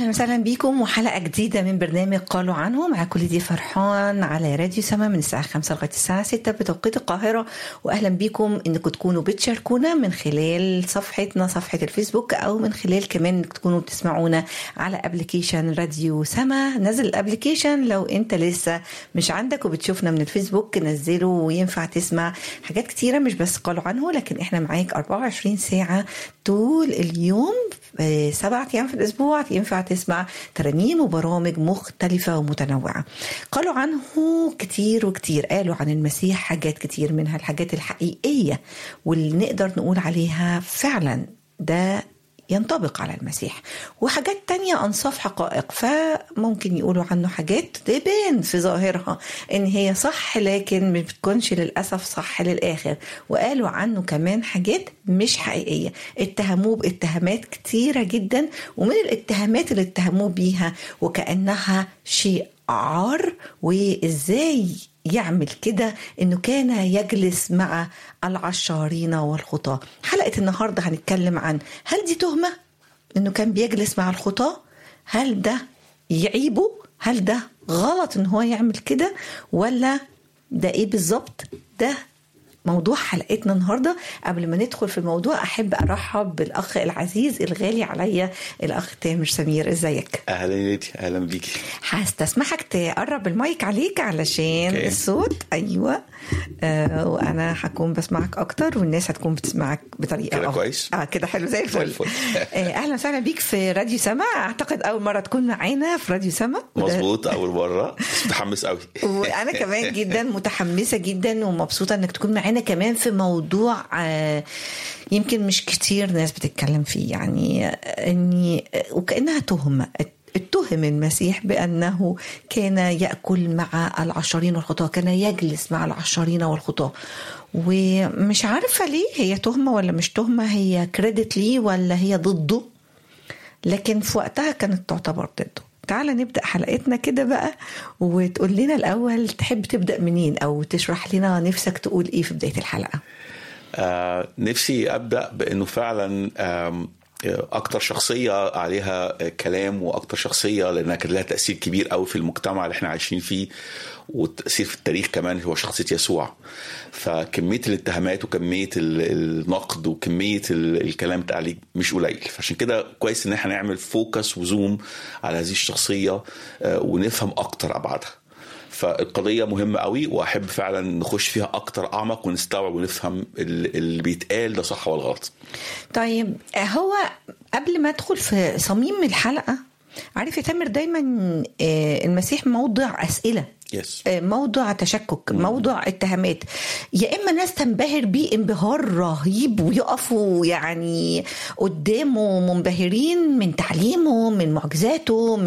اهلا وسهلا بيكم وحلقه جديده من برنامج قالوا عنه مع كل دي فرحان على راديو سما من الساعه 5 لغايه الساعه 6 بتوقيت القاهره واهلا بيكم انكم تكونوا بتشاركونا من خلال صفحتنا صفحه الفيسبوك او من خلال كمان انك تكونوا بتسمعونا على ابلكيشن راديو سما نزل الابلكيشن لو انت لسه مش عندك وبتشوفنا من الفيسبوك نزله وينفع تسمع حاجات كتيره مش بس قالوا عنه لكن احنا معاك 24 ساعه طول اليوم سبعة أيام في الأسبوع ينفع تسمع ترانيم وبرامج مختلفة ومتنوعة قالوا عنه كتير وكتير قالوا عن المسيح حاجات كتير منها الحاجات الحقيقية واللي نقدر نقول عليها فعلا ده ينطبق على المسيح وحاجات تانية أنصاف حقائق فممكن يقولوا عنه حاجات تبان في ظاهرها إن هي صح لكن ما بتكونش للأسف صح للآخر وقالوا عنه كمان حاجات مش حقيقية اتهموه باتهامات كتيرة جدا ومن الاتهامات اللي اتهموه بيها وكأنها شيء عار وإزاي يعمل كده انه كان يجلس مع العشارين والخطاة حلقة النهاردة هنتكلم عن هل دي تهمة انه كان بيجلس مع الخطاة هل ده يعيبه هل ده غلط ان هو يعمل كده ولا ده ايه بالظبط ده موضوع حلقتنا النهارده قبل ما ندخل في الموضوع احب ارحب بالاخ العزيز الغالي عليا الاخ تامر سمير ازيك اهلا ليدي اهلا بيكي هستسمحك تقرب المايك عليك علشان أوكي. الصوت ايوه آه وانا هكون بسمعك اكتر والناس هتكون بتسمعك بطريقه كده أفضل. كويس؟ اه كده حلو زي الفل, زي الفل. آه اهلا وسهلا بيك في راديو سما اعتقد اول مره تكون معانا في راديو سما وده- مظبوط اول مره بس متحمس قوي وانا كمان جدا متحمسه جدا ومبسوطه انك تكون معانا كمان في موضوع آه، يمكن مش كتير ناس بتتكلم فيه يعني آه، اني آه، وكانها تهمه اتهم المسيح بانه كان ياكل مع العشرين والخطاه كان يجلس مع العشرين والخطاه ومش عارفه ليه هي تهمه ولا مش تهمه هي كريدت ليه ولا هي ضده لكن في وقتها كانت تعتبر ضده تعالى نبدا حلقتنا كده بقى وتقول لنا الاول تحب تبدا منين او تشرح لنا نفسك تقول ايه في بدايه الحلقه آه نفسي ابدا بانه فعلا آم، اكتر شخصيه عليها كلام واكتر شخصيه لانها كان لها تاثير كبير قوي في المجتمع اللي احنا عايشين فيه والتاثير في التاريخ كمان هو شخصيه يسوع فكميه الاتهامات وكميه ال- النقد وكميه ال- الكلام بتاع عليه مش قليل فعشان كده كويس ان احنا نعمل فوكس وزوم على هذه الشخصيه آه، ونفهم اكتر ابعادها فالقضيه مهمه قوي واحب فعلا نخش فيها اكتر اعمق ونستوعب ونفهم ال- اللي بيتقال ده صح ولا غلط طيب هو قبل ما ادخل في صميم الحلقه عارف يا تامر دايما آه، المسيح موضع اسئله يس آه، موضع تشكك موضع اتهامات يا اما ناس تنبهر بيه انبهار رهيب ويقفوا يعني قدامه منبهرين من تعليمه من معجزاته